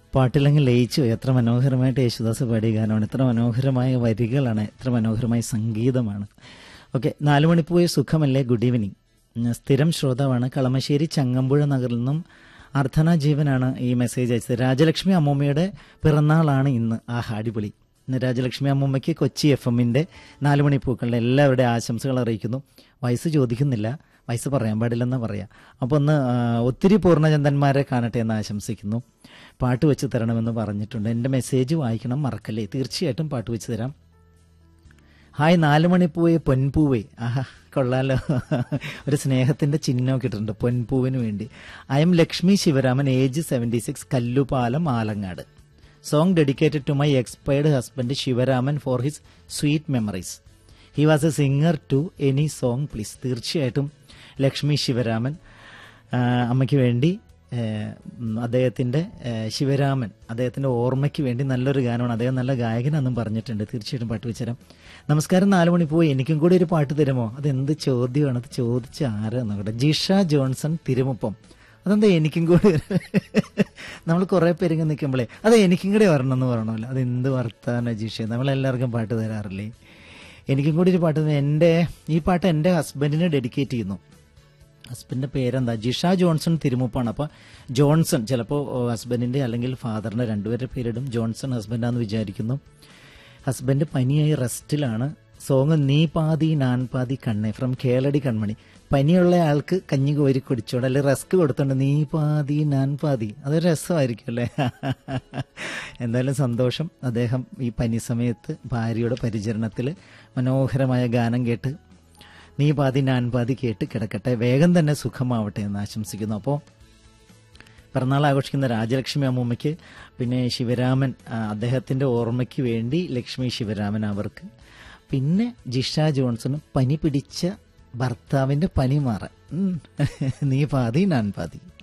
പാട്ടിലങ്ങ് ലയിച്ചു എത്ര മനോഹരമായിട്ട് യേശുദാസ് പാടിയ ഗാനമാണ് എത്ര മനോഹരമായ വരികളാണ് എത്ര മനോഹരമായ സംഗീതമാണ് ഓക്കെ നാലു മണിപ്പോയ സുഖമല്ലേ ഗുഡ് ഈവനിങ് ഉം, സ്ഥിരം ശ്രോതാവാണ് കളമശ്ശേരി ചങ്ങമ്പുഴ നഗറിൽ നിന്നും അർത്ഥന ജീവനാണ് ഈ മെസ്സേജ് അയച്ചത് രാജലക്ഷ്മി അമ്മൂമ്മയുടെ പിറന്നാളാണ് ഇന്ന് ആ അടിപൊളി ഇന്ന് രാജലക്ഷ്മി അമ്മൂമ്മയ്ക്ക് കൊച്ചി എഫ് എമ്മിന്റെ നാല് മണിപ്പൂക്കളുടെ എല്ലാവരുടെ ആശംസകൾ അറിയിക്കുന്നു വയസ്സ് ചോദിക്കുന്നില്ല വയസ്സ് പറയാൻ പാടില്ലെന്ന് പറയാം അപ്പോൾ ഒന്ന് ആ, ഒത്തിരി പൂർണ്ണചന്ദന്മാരെ കാണട്ടെ എന്ന് ആശംസിക്കുന്നു പാട്ട് വെച്ച് തരണമെന്ന് പറഞ്ഞിട്ടുണ്ട് എൻ്റെ മെസ്സേജ് വായിക്കണം മറക്കല്ലേ തീർച്ചയായിട്ടും പാട്ട് വെച്ച് തരാം ഹായ് നാല് മണിപ്പൂവേ പൊൻപൂവേ ആഹാ കൊള്ളാലോ ഒരു സ്നേഹത്തിന്റെ ചിഹ്നമൊക്കെ ഇട്ടിട്ടുണ്ട് പൊൻപൂവിന് വേണ്ടി I M Lakshmi Sivaraman age seventy six Kallupalam Alangad song dedicated to my expired husband Sivaraman for his sweet memories he was a singer to any song please തീർച്ചയായിട്ടും ലക്ഷ്മി ശിവരാമൻ ആ, അമ്മയ്ക്ക് വേണ്ടി ഏ, ഉം, അദ്ദേഹത്തിന്റെ ഏ, ശിവരാമൻ അദ്ദേഹത്തിന്റെ ഓർമ്മയ്ക്ക് വേണ്ടി നല്ലൊരു ഗാനമാണ് അദ്ദേഹം നല്ല ഗായകനെന്നും പറഞ്ഞിട്ടുണ്ട് തീർച്ചയായിട്ടും പാട്ട് വെച്ചുതരാം നമസ്കാരം നാലു മണി പോയി എനിക്കും കൂടി ഒരു പാട്ട് തരുമോ അതെന്ത് ചോദ്യമാണ് അത് ചോദിച്ച ആരാ നോക്കട്ടെ ജിഷ ജോൺസൺ തിരുമുപ്പം അതെന്താ എനിക്കും കൂടി നമ്മൾ കുറെ പേരിങ്ങ് നിൽക്കുമ്പോഴേ അത് എനിക്കും കൂടി വരണം എന്ന് പറയണമല്ലോ അത് എന്ത് വർത്താന ജിഷ നമ്മളെല്ലാവർക്കും പാട്ട് തരാറില്ലേ എനിക്കും കൂടി ഒരു പാട്ട് തരാം. എൻ്റെ ഈ പാട്ട് എൻ്റെ ഹസ്ബൻഡിന് ഡെഡിക്കേറ്റ് ചെയ്യുന്നു ഹസ്ബൻഡിന്റെ പേരെന്താ ജിഷ ജോൺസൺ തിരുമുപ്പാണ് അപ്പൊ ജോൺസൺ ചിലപ്പോൾ ഹസ്ബൻഡിന്റെ അല്ലെങ്കിൽ ഫാദറിന്റെ രണ്ടുപേരുടെ പേരിടും ജോൺസൺ ഹസ്ബൻഡാന്ന് വിചാരിക്കുന്നു ഹസ്ബൻഡ് പനിയായി റെസ്റ്റിലാണ് സോങ് നീ പാതി നാൻ പാതി കണ്ണേ ഫ്രം കേളടി കൺമണി പനിയുള്ള ആൾക്ക് കഞ്ഞി കോരി കുടിച്ചോണ്ട് അല്ലെങ്കിൽ റസ്ക് കൊടുത്തോണ്ട് നീ പാതി നാൻ പാതി അതൊരു രസമായിരിക്കും അല്ലേ എന്തായാലും സന്തോഷം അദ്ദേഹം ഈ പനി സമയത്ത് ഭാര്യയുടെ പരിചരണത്തിൽ മനോഹരമായ ഗാനം കേട്ട് നീ പാതി ഞാൻ പാതി കേട്ട് കിടക്കട്ടെ വേഗം തന്നെ സുഖമാവട്ടെ എന്ന് ആശംസിക്കുന്നു അപ്പോൾ പിറന്നാൾ ആഘോഷിക്കുന്ന രാജലക്ഷ്മി അമ്മൂമ്മയ്ക്ക് പിന്നെ ശിവരാമൻ ആ, അദ്ദേഹത്തിന്റെ ഓർമ്മയ്ക്ക് വേണ്ടി ലക്ഷ്മി ശിവരാമൻ അവർക്ക് പിന്നെ ജിഷ ജോൺസൺ പനി പിടിച്ച ഭർത്താവിന്റെ പനി മാറാൻ ഉം. നീ പാതി ഞാൻ പാതി